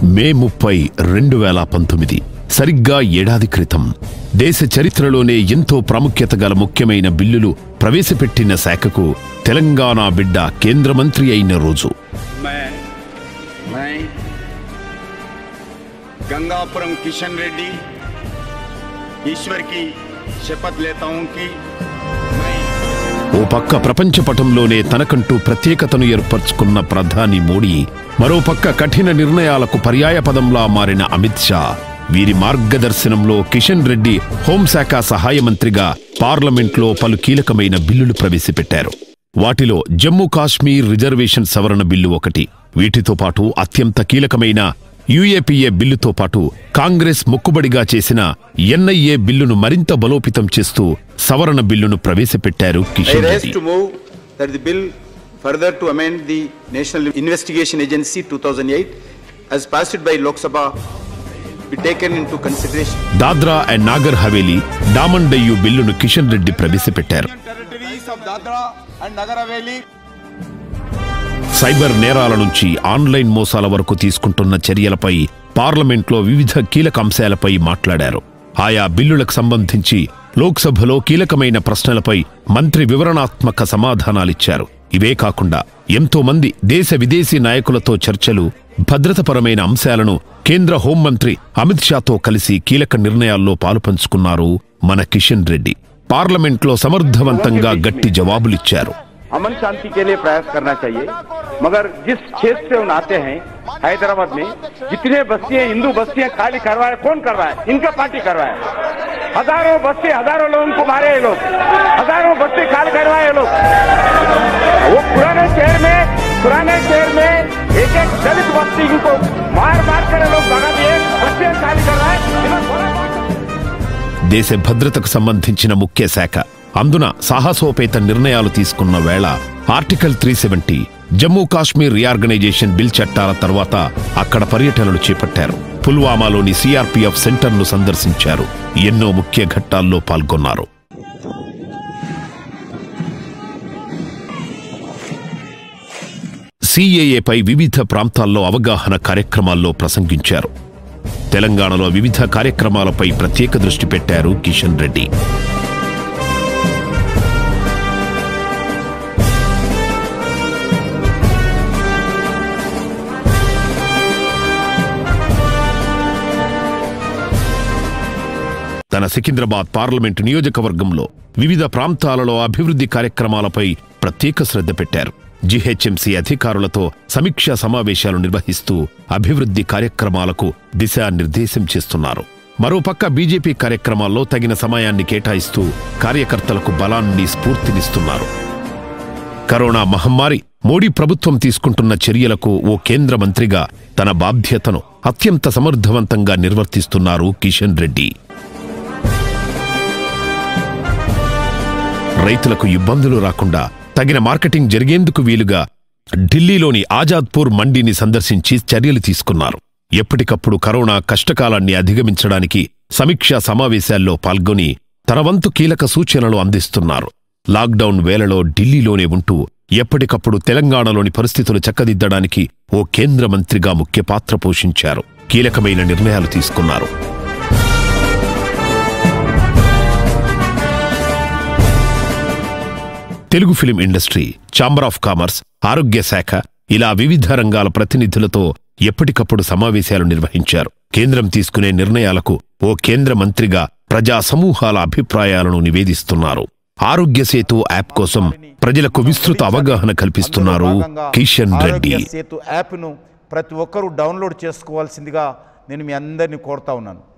మే ముప్పై రెండు వేల పంతొమ్మిది సరిగ్గా ఏడాది క్రితం దేశ చరిత్రలోనే ఎంతో ప్రాముఖ్యత గల ముఖ్యమైన బిల్లులు ప్రవేశపెట్టిన శాఖకు తెలంగాణ బిడ్డ కేంద్ర మంత్రి అయిన రోజు मैं मैं गंगापुरम किशन रेड्डी ईश्वर की शपथ लेता हूं कि मैं ఓ పక్క ప్రపంచ పటంలోనే తనకంటూ ప్రత్యేకతను ఏర్పరచుకున్న ప్రధాని మోడీ మరో పక్క కఠిన నిర్ణయాలకు పర్యాయపదంలా మారిన అమిత్ షా వీరి మార్గదర్శనంలో కిషన్ రెడ్డి హోంశాఖ సహాయ మంత్రిగా పార్లమెంట్లో పలు కీలకమైన బిల్లులు ప్రవేశపెట్టారు వాటిలో జమ్మూ కాశ్మీర్ రిజర్వేషన్ సవరణ బిల్లు ఒకటి వీటితో పాటు అత్యంత కీలకమైన యుఏపీఏ బిల్లుతో పాటు కాంగ్రెస్ మొక్కుబడిగా చేసిన ఎన్ఐఏ బిల్లును మరింత బలోపేతం చేస్తూ సవరణ బిల్లును ప్రవేశపెట్టారు I Kishan rise Reddy to move that the bill further to amend the National Investigation Agency 2008 as passed by Lok Sabha be taken into consideration. Dadra and Nagar Haveli Daman Diu బిల్లును కిషన్ రెడ్డి ప్రవేశపెట్టారు Territories of Dadra and Nagar Haveli cyber నేరాల నుంచి online మోసాల వరకు తీసుకుంటున్న చర్యలపై పార్లమెంట్లో వివిధ కీలక అంశాలపై మాట్లాడారు ఆయా బిల్లులకు సంబంధించి లోక్సభలో కీలకమైన ప్రశ్నలపై మంత్రి వివరణాత్మక సమాధానాలిచ్చారు ఇవే కాకుండా ఎంతో మంది దేశ విదేశీ నాయకులతో చర్చలు భద్రతపరమైన అంశాలను కేంద్ర హోంమంత్రి అమిత్ షాతో కలిసి కీలక నిర్ణయాల్లో పాలుపంచుకున్నారు మన కిషన్ రెడ్డి పార్లమెంట్లో సమర్థవంతంగా గట్టి జవాబులిచ్చారు अमन शांति के लिए प्रयास करना चाहिए मगर जिस क्षेत्र से उन आते हैं हैदराबाद में जितने बस्तियां हिंदू बस्तियां खाली करवाए कौन करवाए इनका पार्टी करवाए हजारों बस्ती हजारों लोगों को मारे ये लोग हजारों बस्ती खाली करवाए ये लोग वो पुराने शहर में पुराने शहर में एक एक दलित बस्ती को मार मार कर ये लोग भगा दिए बस्तियां खाली करवाए इन्होंने बोला దేశ భద్రతకు సంబంధించిన ముఖ్య శాఖ అందున సాహసోపేత నిర్ణయాలు తీసుకున్న వేళ article three seventy Jammu Kashmir reorganisation bill చట్టాల తర్వాత అక్కడ పర్యటనలు చేపట్టారు పుల్వామాలోని సిఆర్పీఎఫ్ సెంటర్ను సందర్శించారు ఎన్నో ముఖ్య ఘట్టాల్లో పాల్గొన్నారు సిఏఏపై వివిధ ప్రాంతాల్లో అవగాహన కార్యక్రమాల్లో ప్రసంగించారు తెలంగాణలో వివిధ కార్యక్రమాలపై ప్రత్యేక దృష్టి పెట్టారు కిషన్ రెడ్డి తన సికింద్రాబాద్ పార్లమెంటు నియోజకవర్గంలో వివిధ ప్రాంతాలలో అభివృద్ధి కార్యక్రమాలపై ప్రత్యేక శ్రద్ధ పెట్టారు జీహెచ్ఎంసీ అధికారులతో సమీక్షా సమావేశాలు నిర్వహిస్తూ అభివృద్ధి కార్యక్రమాలకు దిశానిర్దేశం చేస్తున్నారు మరోపక్క బీజేపీ కార్యక్రమాల్లో తగిన సమయాన్ని కేటాయిస్తూ కార్యకర్తలకు బలాన్ని స్ఫూర్తినిస్తున్నారు కరోనా మహమ్మారి మోడీ ప్రభుత్వం తీసుకుంటున్న చర్యలకు ఓ కేంద్ర మంత్రిగా తన బాధ్యతను అత్యంత సమర్థవంతంగా నిర్వర్తిస్తున్నారు కిషన్ రెడ్డి రైతులకు ఇబ్బందులు రాకుండా తగిన మార్కెటింగ్ జరిగేందుకు వీలుగా ఢిల్లీలోని ఆజాద్పూర్ మండీని సందర్శించి చర్యలు తీసుకున్నారు ఎప్పటికప్పుడు కరోనా కష్టకాలాన్ని అధిగమించడానికి సమీక్షా సమావేశాల్లో పాల్గొని తన వంతు కీలక సూచనలు అందిస్తున్నారు లాక్డౌన్ వేళలో ఢిల్లీలోనే ఉంటూ ఎప్పటికప్పుడు తెలంగాణలోని పరిస్థితులు చక్కదిద్దడానికి ఓ కేంద్ర మంత్రిగా ముఖ్య పాత్ర పోషించారు కీలకమైన నిర్ణయాలు తీసుకున్నారు Telugu film industry chamber of commerce ఆరోగ్య శాఖ ఇలా వివిధ రంగాల ప్రతినిధులతో ఎప్పటికప్పుడు సమావేశాలు నిర్వహించారు కేంద్రం తీసుకునే నిర్ణయాలకు ఓ కేంద్ర మంత్రిగా ప్రజా సమూహాల అభిప్రాయాలను నివేదిస్తున్నారు ఆరోగ్య సేతు యాప్ కోసం ప్రజలకు విస్తృత అవగాహన కల్పిస్తున్నారు కిషన్ రెడ్డి ఆరోగ్య సేతు యాప్ను ప్రతి ఒక్కరూ డౌన్లోడ్ చేసుకోవాల్సిందిగా నేను మీ అందరినీ కోరుతా ఉన్నాను